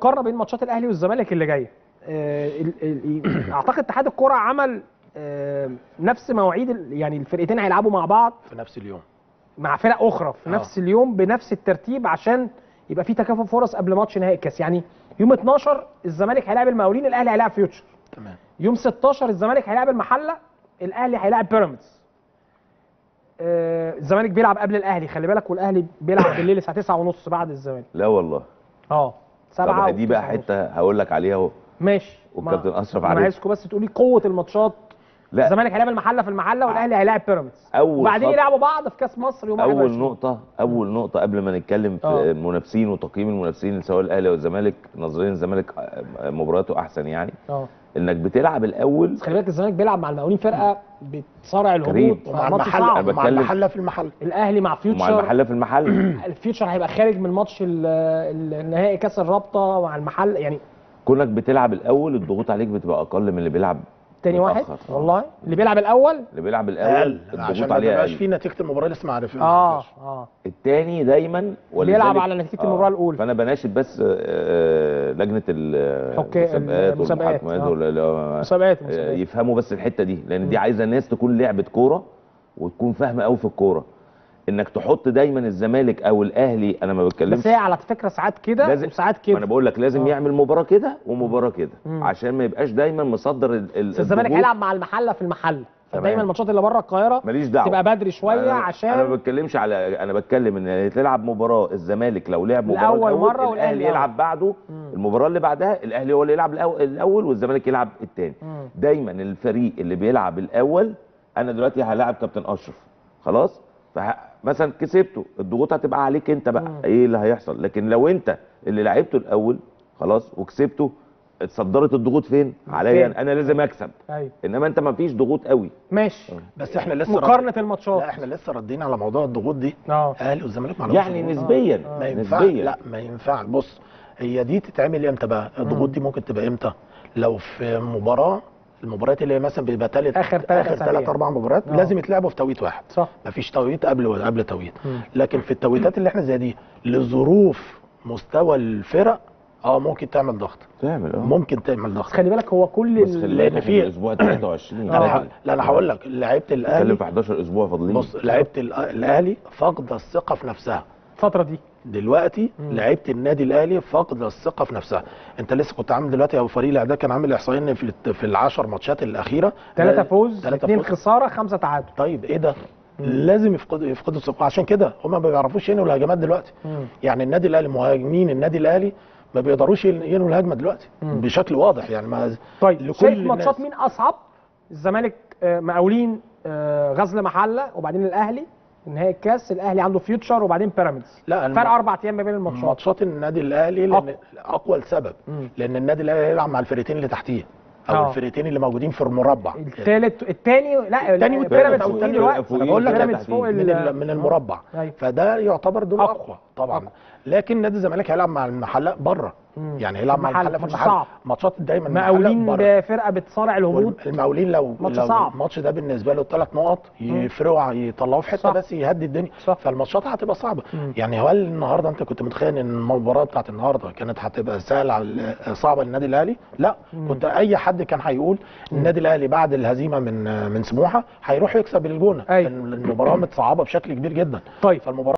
مقارنه بين ماتشات الاهلي والزمالك اللي جايه آه، ال- ال- اعتقد اتحاد الكره عمل آه، نفس مواعيد ال- يعني الفرقتين هيلعبوا مع بعض في نفس اليوم مع فرق اخرى في آه. نفس اليوم بنفس الترتيب عشان يبقى في تكافؤ فرص قبل ماتش نهائي الكاس يعني يوم 12 الزمالك هيلاعب المقاولين الاهلي هيلاعب فيوتشر تمام يوم 16 الزمالك هيلاعب المحله الاهلي هيلاعب بيراميدز آه، الزمالك بيلعب قبل الاهلي خلي بالك والاهلي بيلعب بالليل الساعه 9:30 بعد الزمالك لا والله اه 7 طب دي بقى حته هقول لك عليها اهو ماشي والكابتن ما- أشرف انا عارف. عايزكم بس تقولي قوه الماتشات لا الزمالك هيلاعب المحله في المحله والاهلي هيلاعب بيراميدز أول وبعدين خط- يلعبوا بعض في كاس مصر يوم اول 21. نقطه اول نقطه قبل ما نتكلم في آه. المنافسين وتقييم المنافسين سواء الاهلي والزمالك نظريا الزمالك آه، مباراته احسن يعني اه انك بتلعب الاول بس خلي بالك الزمالك بيلعب مع المقاولين فرقه بتصارع كريم. الهبوط ومع ماتش المحل صعب أنا مع بتكلم- المحله في المحل الاهلي مع ومع فيوتشر المحله في المحل الفيوتشر هيبقى خارج من ماتش ال- ال- النهائي كاس الرابطه مع المحل يعني كونك بتلعب الاول الضغوط عليك بتبقى اقل من اللي بيلعب تاني واحد متأخر. والله اللي بيلعب الاول اللي بيلعب الاول اقل عشان الضغوط ما عليه تبقاش اقل في نتيجه المباراه لسه ما عرفناش اه اه التاني دايما ولذلك- بيلعب على نتيجة المباراة الأولى. فانا بناشد بس آه، آه، لجنه ال- حكا- المسابقات المسابقات، والمحاكمات آه. وال- ال- مسابقات آه، مسابقات يفهموا بس الحته دي لان دي عايزه الناس تكون لعبه كوره وتكون فاهمه قوي في الكوره انك تحط دايما الزمالك او الاهلي انا ما بتكلمش بس هي على فكره ساعات كده لازم- وساعات ما انا كده بقول لك لازم آه. يعمل مباراه كده ومباراه كده مم. عشان ما يبقاش دايما مصدر ال- ال- بس الزمالك الضغوط. هيلعب مع المحله في المحله تمام. فدايما الماتشات اللي بره القاهره ماليش دعوه تبقى بدري شويه انا انا ما عشان بتكلمش على انا بتكلم ان تلعب مباراه الزمالك لو لعب مباراه الأول مرة والأهلي الاهلي يلعب الأول. بعده مم. المباراه اللي بعدها الاهلي هو اللي يلعب الأول- الاول والزمالك يلعب الثاني مم. دايما الفريق اللي بيلعب الاول انا دلوقتي هلاعب كابتن اشرف خلاص فه... مثلا كسبته الضغوط هتبقى عليك انت بقى مم. ايه اللي هيحصل لكن لو انت اللي لعبته الاول خلاص وكسبته اتصدرت الضغوط فين عليا فين؟ انا لازم اكسب ايوه انما انت ما فيش ضغوط قوي ماشي بس احنا لسه مقارنه رد... الماتشات لا احنا لسه ردين على موضوع الضغوط دي اه اهلي والزمالك ما لهمش يعني ضغوط. نسبيا ما ينفع نسبيا لا ما ينفع بص هي دي تتعمل امتى بقى الضغوط دي ممكن تبقى امتى لو في مباراه المباريات اللي هي مثلا بيبقى تالت آخر تلات اخر أسابيع. ثلاث اربع مباريات آه. لازم يتلعبوا في توقيت واحد صح مفيش توقيت قبل قبل توقيت مم. لكن في التوقيتات اللي احنا زي دي لظروف مستوى الفرق اه ممكن تعمل ضغط تعمل اه ممكن تعمل بس ضغط خلي بالك هو كل بس ال- خلي لأن بالك في- في الاسبوع 23 آه. انا فاضل. ه- لا انا هقول لك لعيبه بتتكلم الاهلي في 11 اسبوع فاضلين بص لعيبه الأ- الاهلي فاقده الثقه في نفسها الفتره دي دلوقتي مم. لعيبه النادي الاهلي فاقده الثقه في نفسها انت لسه كنت عامل دلوقتي او فريق الاعداد كان عامل احصائيه ان في الت- في العشر ماتشات الاخيره ثلاثه لا- فوز تلاتة اثنين فوز. خساره خمسه تعادل طيب ايه ده لازم يفقدوا يفقدوا الثقه عشان كده هم ما بيعرفوش ينهوا الهجمات دلوقتي مم. يعني النادي الاهلي مهاجمين النادي الاهلي ما بيقدروش ين- ينهوا الهجمه دلوقتي مم. بشكل واضح يعني ما طيب لكل شايف الناس. ماتشات مين اصعب الزمالك آه، مقاولين آه، غزل محله وبعدين الاهلي نهائي الكاس الاهلي عنده فيوتشر وبعدين بيراميدز لا الم- فرق اربع ايام ما بين الماتشات ماتشات النادي الاهلي لان أقوى. اقوى لسبب مم. لان النادي الاهلي هيلعب مع الفرقتين اللي تحتيه او آه. الفرقتين اللي موجودين في المربع الثالث الثاني لا التاني ال- والتالت بيراميدز أو فوقيه التاني دلوقتي فوقيه انا بقول لك بيراميدز فوق من, ال- ال- من المربع أيوة. فده يعتبر دول أقوى. اقوى طبعا أقوى. لكن نادي الزمالك هيلعب مع المحله بره مم. يعني هيلعب مع المحلة، المحله في ماتش المحله صعب. ماتشات دايما المحلة مقاولين بره. بفرقه بتصارع الهبوط المقاولين لو ماتش لو صعب. الماتش ده بالنسبه له ثلاث نقط يفرقوا يطلعوه في حته صح. بس يهدي الدنيا صح. فالماتشات هتبقى صعبه مم. يعني هل النهارده انت كنت متخيل ان المباراه بتاعت النهارده كانت هتبقى سهله على- صعبه للنادي الاهلي؟ لا مم. كنت اي حد كان هيقول النادي الاهلي بعد الهزيمه من من سموحه هيروح يكسب الجونه أيوة. المباراه متصعبه بشكل كبير جدا طيب فالمباراه